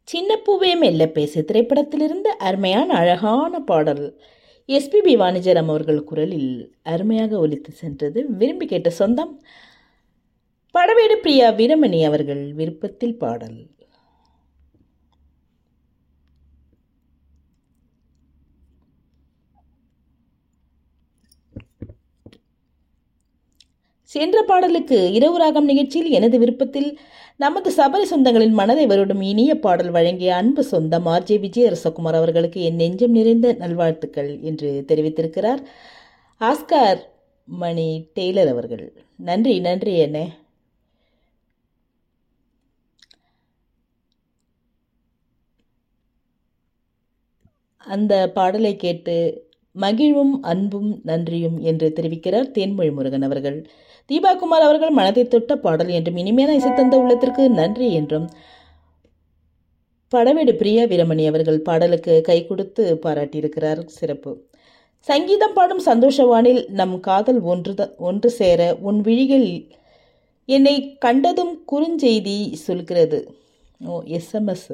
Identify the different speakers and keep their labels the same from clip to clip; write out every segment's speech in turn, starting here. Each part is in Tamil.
Speaker 1: சின்ன பூவே மெல்ல பேசு திரைப்படத்திலிருந்து அருமையான அழகான பாடல் எஸ்பிபி வாணிஜரம் அவர்கள் குரலில் அருமையாக ஒலித்து சென்றது விரும்பி கேட்ட சொந்தம் படவேடு பிரியா வீரமணி அவர்கள் விருப்பத்தில் பாடல் சென்ற பாடலுக்கு இரவு ராகம் நிகழ்ச்சியில் எனது விருப்பத்தில் நமது சபரி சொந்தங்களின் மனதை வருடும் இனிய பாடல் வழங்கிய அன்பு சொந்தம் ஆர்ஜே விஜயரசகுமார் அவர்களுக்கு என் நெஞ்சம் நிறைந்த நல்வாழ்த்துக்கள் என்று தெரிவித்திருக்கிறார் ஆஸ்கார் மணி டெய்லர் அவர்கள் நன்றி நன்றி என்ன அந்த பாடலை கேட்டு மகிழ்வும் அன்பும் நன்றியும் என்று தெரிவிக்கிறார் தேன்மொழி முருகன் அவர்கள் தீபாகுமார் அவர்கள் மனதை தொட்ட பாடல் என்றும் இனிமையான இசைத்தந்த உள்ளத்திற்கு நன்றி என்றும் படவேடு பிரியா வீரமணி அவர்கள் பாடலுக்கு கை கொடுத்து பாராட்டியிருக்கிறார் சிறப்பு சங்கீதம் பாடும் சந்தோஷவானில் நம் காதல் ஒன்று ஒன்று சேர உன் விழிகள் என்னை கண்டதும் குறுஞ்செய்தி சொல்கிறது ஓ எஸ்எம்எஸ்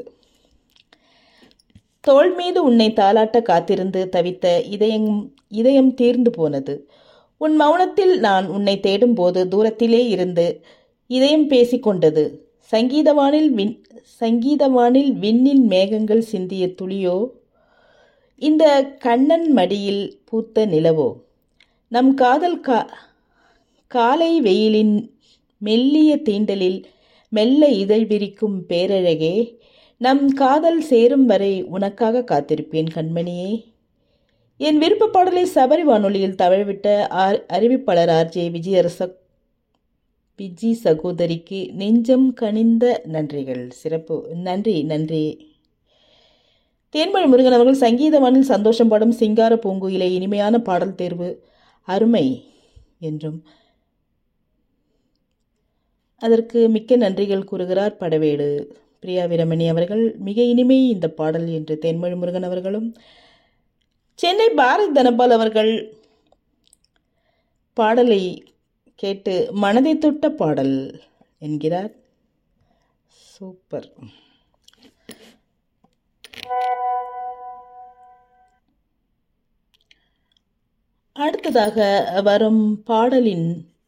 Speaker 1: தோள் மீது உன்னை தாளாட்ட காத்திருந்து தவித்த இதயம் இதயம் தீர்ந்து போனது உன் மௌனத்தில் நான் உன்னை தேடும்போது தூரத்திலே இருந்து இதயம் பேசிக்கொண்டது சங்கீதவானில் விண் சங்கீதவானில் விண்ணில் மேகங்கள் சிந்திய துளியோ இந்த கண்ணன் மடியில் பூத்த நிலவோ நம் காதல் கா காலை வெயிலின் மெல்லிய தீண்டலில் மெல்ல இதழ் விரிக்கும் பேரழகே நம் காதல் சேரும் வரை உனக்காக காத்திருப்பேன் கண்மணியே என் விருப்ப பாடலை சபரி வானொலியில் தவழ்விட்ட ஆர் அறிவிப்பாளர் ஆர்ஜே விஜயரச விஜி சகோதரிக்கு நெஞ்சம் கனிந்த நன்றிகள் சிறப்பு நன்றி நன்றி தேன்மொழி முருகன் அவர்கள் சங்கீதவானில் சந்தோஷம் பாடும் சிங்கார பூங்குயிலை இனிமையான பாடல் தேர்வு அருமை என்றும் அதற்கு மிக்க நன்றிகள் கூறுகிறார் படவேடு பிரியா வீரமணி அவர்கள் மிக இனிமை இந்த பாடல் என்று தேன்மொழி முருகன் அவர்களும் சென்னை பாரத் தனபால் அவர்கள் பாடலை கேட்டு மனதை தொட்ட பாடல் என்கிறார் சூப்பர் அடுத்ததாக வரும் பாடலின்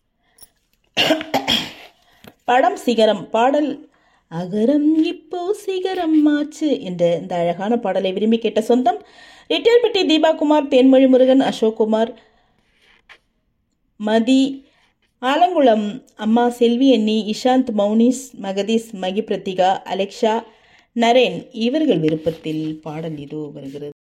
Speaker 1: படம் சிகரம் பாடல் அகரம் இப்போ சிகரம் ஆச்சு என்ற இந்த அழகான பாடலை விரும்பி கேட்ட சொந்தம் ரிட்டையர்பட்டி தீபாகுமார் தேன்மொழி முருகன் அசோக்குமார் மதி ஆலங்குளம் அம்மா செல்வி அண்ணி இஷாந்த் மௌனிஸ் மகதீஸ் மகி பிரத்திகா அலெக்ஷா நரேன் இவர்கள் விருப்பத்தில் பாடல் இதோ வருகிறது